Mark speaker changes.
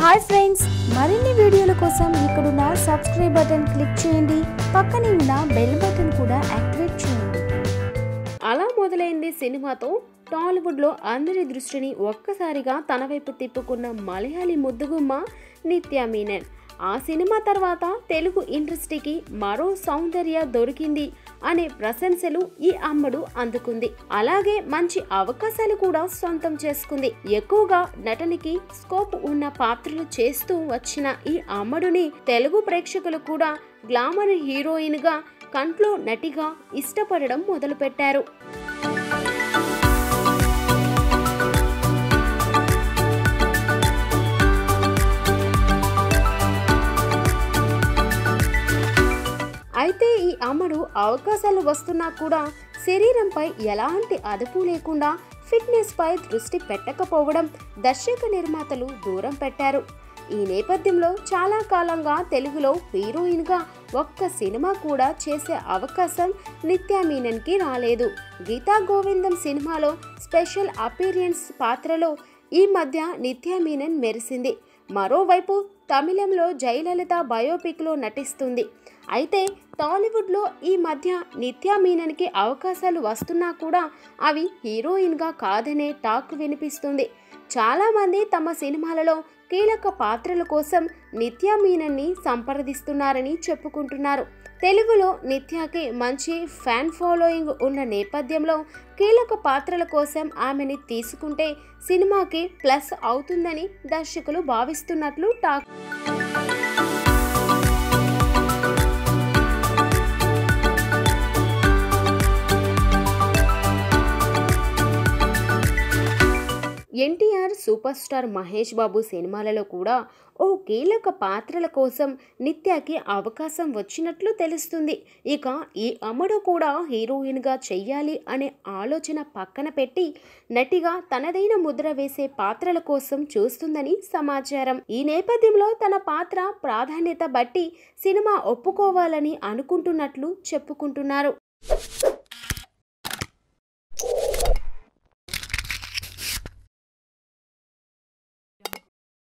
Speaker 1: hi friends మరిన్ని వీడియోల కోసం ఇక్కడున్న సబ్స్క్రైబ్ బటన్ క్లిక్ చేయండి పక్కనే ఉన్న బెల్ బటన్ కూడా యాక్టివేట్ చేయండి
Speaker 2: అలా మొదలైంది సినిమాతో టాలీవుడ్లో అందరి దృష్టిని ఒక్కసారిగా తన వైపు తిప్పుకున్న మలయాళీ ముద్దుగుమ్మ నిత్యా మీనన్ ఆ సినిమా తర్వాత తెలుగు ఇండస్ట్రీకి మరో సౌందర్య దొరికింది అనే ప్రశంసలు ఈ అమ్మడు అందుకుంది అలాగే మంచి అవకాశాలు కూడా సొంతం చేసుకుంది ఎక్కువగా నటనకి స్కోప్ ఉన్న పాత్రలు చేస్తూ వచ్చిన ఈ అమ్మడుని తెలుగు ప్రేక్షకులు కూడా గ్లామర్ హీరోయిన్ గా కంట్లో నటిగా ఇష్టపడడం మొదలుపెట్టారు అయితే ఈ అమ్మడు అవకాశాలు వస్తున్నా కూడా శరీరంపై ఎలాంటి అదుపు లేకుండా ఫిట్నెస్ పై దృష్టి పెట్టకపోవడం దర్శక నిర్మాతలు దూరం పెట్టారు ఈ నేపథ్యంలో చాలా కాలంగా తెలుగులో హీరోయిన్గా ఒక్క సినిమా కూడా చేసే అవకాశం నిత్యా మీనన్కి రాలేదు గీతా గోవిందం సినిమాలో స్పెషల్ అపీరియన్స్ పాత్రలో ఈ మధ్య నిత్యా మీనన్ మెరిసింది మరోవైపు తమిళంలో జయలలిత బయోపిక్లో నటిస్తుంది అయితే టాలీవుడ్లో ఈ మధ్య నిత్యా మీనన్కి అవకాశాలు వస్తున్నా కూడా అవి హీరోయిన్గా కాదనే టాక్ వినిపిస్తుంది చాలామంది తమ సినిమాలలో కీలక పాత్రల కోసం నిత్యా మీనన్ని సంప్రదిస్తున్నారని చెప్పుకుంటున్నారు తెలుగులో నిత్యాకి మంచి ఫ్యాన్ ఫాలోయింగ్ ఉన్న నేపథ్యంలో కీలక పాత్రల కోసం ఆమెని తీసుకుంటే సినిమాకి ప్లస్ అవుతుందని దర్శకులు భావిస్తున్నట్లు talk NTR super star Mahesh Babu సినిమాలలో కూడా ఓ కీలక పాత్రల కోసం నిత్యాకి అవకాశం వచ్చినట్లు తెలుస్తుంది ఇక ఈ అమ్మడు కూడా హీరోయిన్గా చెయ్యాలి అనే ఆలోచన పక్కన పెట్టి నటిగా తనదైన ముద్ర వేసే పాత్రల కోసం చూస్తుందని సమాచారం ఈ నేపథ్యంలో తన పాత్ర ప్రాధాన్యత బట్టి సినిమా ఒప్పుకోవాలని అనుకుంటున్నట్లు చెప్పుకుంటున్నారు